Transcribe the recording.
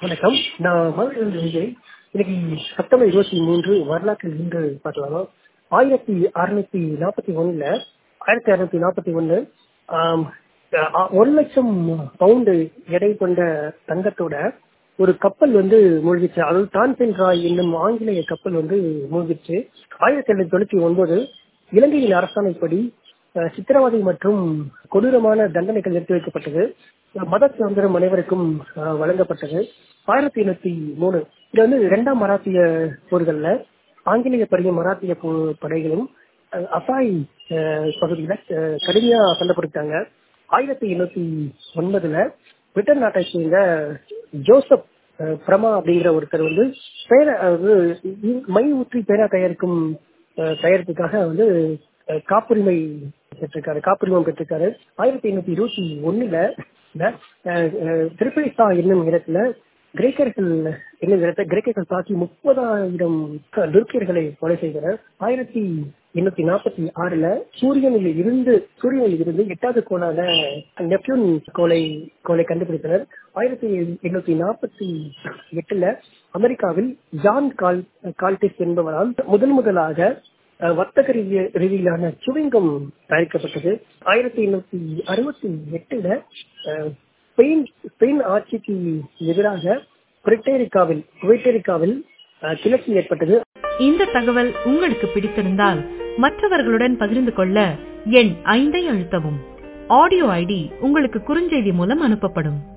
வணக்கம் நான் மதுரை விஜய் இன்னைக்கு செப்டம்பர் இருபத்தி மூன்று வரலாற்று இன்று பார்க்கலாமா ஆயிரத்தி அறுநூத்தி நாற்பத்தி ஒண்ணுல ஆயிரத்தி அறுநூத்தி நாற்பத்தி ஒண்ணு ஆம், அஹ், ஒரு லட்சம் பவுண்டு எடை கொண்ட தங்கத்தோட ஒரு கப்பல் வந்து மூழ்கிச்சு அதாவது டான்சென் ராய் என்னும் ஆங்கிலேய கப்பல் வந்து மூழ்கிச்சு ஆயிரத்தி எண்ணூத்தி தொண்ணூத்தி ஒன்பது இலங்கையின் அரசாணைப்படி அஹ், சித்திரவதை மற்றும் கொடூரமான தண்டனைகள் நிறுத்தி வைக்கப்பட்டது மத சுதந்திரம் அனைவருக்கும் அஹ், வழங்கப்பட்டது ஆயிரத்தி எண்ணூத்தி மூணு இது வந்து இரண்டாம் மராத்திய போர்கள்ல ஆங்கிலேய படையும் மராத்திய போ- படைகளும் அஹ், அசாய் அஹ், பகுதியில அஹ், கடுமையா சண்டை போட்டுட்டாங்க ஆயிரத்தி எண்ணூத்தி ஒன்பதுல பிரிட்டன் நாட்டை சேர்ந்த ஜோசப் அஹ், பிரமா அப்படிங்கிற ஒருத்தர் வந்து பேர அதாவது இ- மை ஊற்றி பேரா தயாரிக்கும் அஹ், தயாரிப்புக்காக வந்து அஹ், காப்புரிமை பெற்றிருக்காரு காப்புரிமம் பெற்றிருக்காரு ஆயிரத்தி எண்ணூத்தி இருபத்தி ஒண்ணுல திருப்பதிசா என்னும் இடத்துல கிரேக்கர்கள் என்னும் இடத்தை கிரேக்கர்கள் தாக்கி முப்பதாயிரம் துர்க்கியர்களை கொலை செய்தனர் ஆயிரத்தி எண்ணூத்தி நாற்பத்தி ஆறுல சூரியனில் இருந்து சூரியனில் இருந்து எட்டாவது கோளான நெப்டியூன் கோளை கோளை கண்டுபிடித்தனர் ஆயிரத்தி எண்ணூத்தி நாற்பத்தி எட்டுல அமெரிக்காவில் ஜான் கால் கால்டிஸ் என்பவரால் முதன் முதலாக அஹ், வர்த்தக ரீதிய- ரீதியிலான சுவிங்கம் தயாரிக்கப்பட்டது ஆயிரத்தி எண்ணூத்தி அறுபத்தி எட்டுல அஹ், ஸ்பெயின் ஸ்பெயின் ஆட்சிக்கு எதிராக பிரிட்டேரிக்காவில் குவைட்டேரிக்காவில் அஹ், கிளர்ச்சி ஏற்பட்டது இந்த தகவல் உங்களுக்கு பிடித்திருந்தால் மற்றவர்களுடன் பகிர்ந்து கொள்ள எண் ஐந்தை அழுத்தவும் ஆடியோ ஐடி உங்களுக்கு குறுஞ்செய்தி மூலம் அனுப்பப்படும்